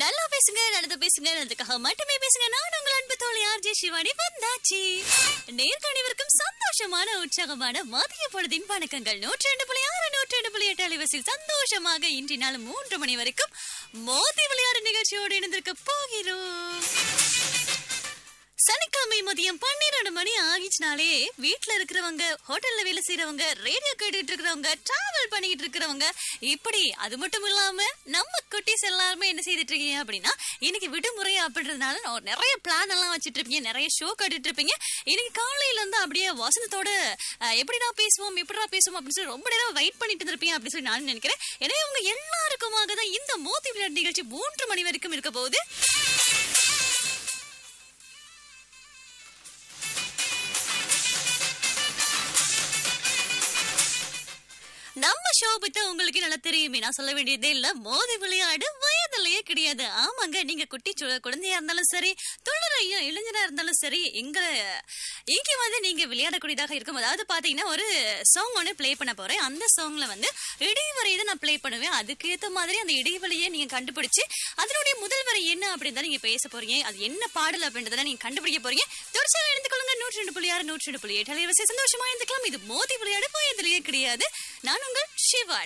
நல்லா பேசுங்க நல்லது பேசுங்க நல்லதுக்காக மட்டுமே பேசுங்க நான் உங்கள் அன்பு தோழி ஆர்ஜே சிவானி வந்தாச்சு நேர்காணிவருக்கும் சந்தோஷமான உற்சாகமான மதிய பொழுதின் வணக்கங்கள் நூற்றி ரெண்டு புள்ளி ஆறு நூற்றி ரெண்டு புள்ளி எட்டு அலைவரிசையில் சந்தோஷமாக இன்றி நாள் மூன்று மணி வரைக்கும் மோதி விளையாடு நிகழ்ச்சியோடு இணைந்திருக்க போகிறோம் சனிக்கிழமை மதியம் பன்னிரண்டு மணி ஆகிச்சுனாலே வீட்ல இருக்கிறவங்க ஹோட்டல்ல வேலை செய்யறவங்க ரேடியோ கேட்டுட்டு இருக்கிறவங்க டிராவல் பண்ணிட்டு இருக்கிறவங்க இப்படி அது மட்டும் இல்லாம நம்ம குட்டீஸ் எல்லாருமே என்ன செய்துட்டு இருக்கீங்க அப்படின்னா இன்னைக்கு விடுமுறை அப்படின்றதுனால ஒரு நிறைய பிளான் எல்லாம் வச்சுட்டு இருப்பீங்க நிறைய ஷோ கட்டிட்டு இருப்பீங்க இன்னைக்கு காலையில இருந்து அப்படியே வசந்தத்தோட அஹ், எப்படிடா பேசுவோம் எப்படிடா பேசுவோம் அப்படின்னு சொல்லி ரொம்ப நேரம் வெயிட் பண்ணிட்டு இருப்பீங்க அப்படின்னு சொல்லி நான் நினைக்கிறேன் எனவே உங்க எல்லாருக்குமாக தான் இந்த மோதி விளையாட்டு நிகழ்ச்சி மூன்று மணி வரைக்கும் இருக்க போகுது நம்ம ஷோ பத்தி உங்களுக்கு நல்லா தெரியுமே நான் சொல்ல வேண்டியதே இல்ல மோதி விளையாடு வயதிலேயே கிடையாது ஆமாங்க நீங்க குட்டி சு- குழந்தையா இருந்தாலும் சரி தொழிலையோ இளைஞனா இருந்தாலும் சரி இங்க இங்க வந்து நீங்க விளையாடக்கூடியதாக இருக்கும் அதாவது பாத்தீங்கன்னா ஒரு சாங் ஒன்று ப்ளே பண்ண போறேன் அந்த சாங்ல வந்து இடைவரை தான் நான் ப்ளே பண்ணுவேன் அதுக்கேத்த மாதிரி அந்த இடைவெளியை நீங்க கண்டுபிடிச்சு அதனுடைய முதல் வரை என்ன அப்படின்னு தான் நீங்க பேச போறீங்க அது என்ன பாடல் அப்படின்றத நீங்க கண்டுபிடிக்க போறீங்க தொடர்ச்சியாக இணைந்து கொள்ளுங்க நூற்றி ரெண்டு புள்ளி ஆறு நூற்றி ரெண்டு புள்ளி எட்டு அலைவரிசை சந்தோஷமா இருந்துக்கலாம் இது மோதி விளையாடு வயதிலேயே கிடையாது நான் உங்கள் சிவா